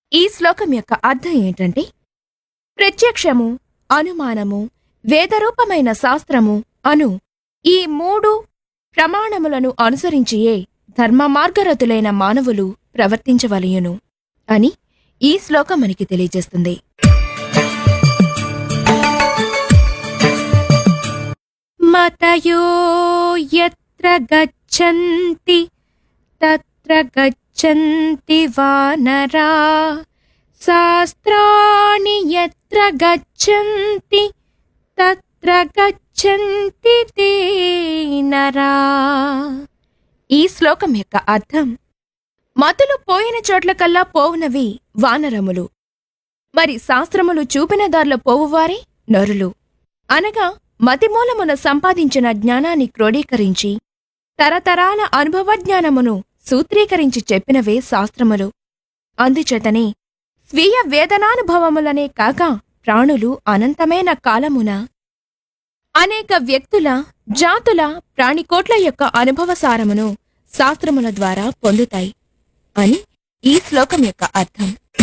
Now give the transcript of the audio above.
ఈ శ్లోకం యొక్క అర్థం ఏంటంటే ప్రత్యక్షము అనుమానము వేదరూపమైన శాస్త్రము అను ఈ మూడు ప్రమాణములను అనుసరించియే ధర్మ మార్గరతులైన మానవులు ప్రవర్తించవలయును అని ఈ శ్లోకం మనకి తెలియజేస్తుంది మతయో యత్ర గచ్చంతి తత్ర గచ్చంతి వానరా శాస్త్రాణి యత్ర గచ్చంతి తత్ర గచ్చంతి తే నరా ఈ శ్లోకం యొక్క అర్థం మతులు పోయిన చోట్లకల్లా పోవునవి వానరములు మరి శాస్త్రములు చూపిన దారిలో పోవువారే నరులు అనగా మతిమూలమున సంపాదించిన జ్ఞానాన్ని క్రోడీకరించి తరతరాల అనుభవజ్ఞానమును సూత్రీకరించి చెప్పినవే శాస్త్రములు అందుచేతనే స్వీయ వేదనానుభవములనే కాక ప్రాణులు అనంతమైన కాలమున అనేక వ్యక్తుల జాతుల ప్రాణికోట్ల యొక్క అనుభవసారమును శాస్త్రముల ద్వారా పొందుతాయి అని ఈ శ్లోకం యొక్క అర్థం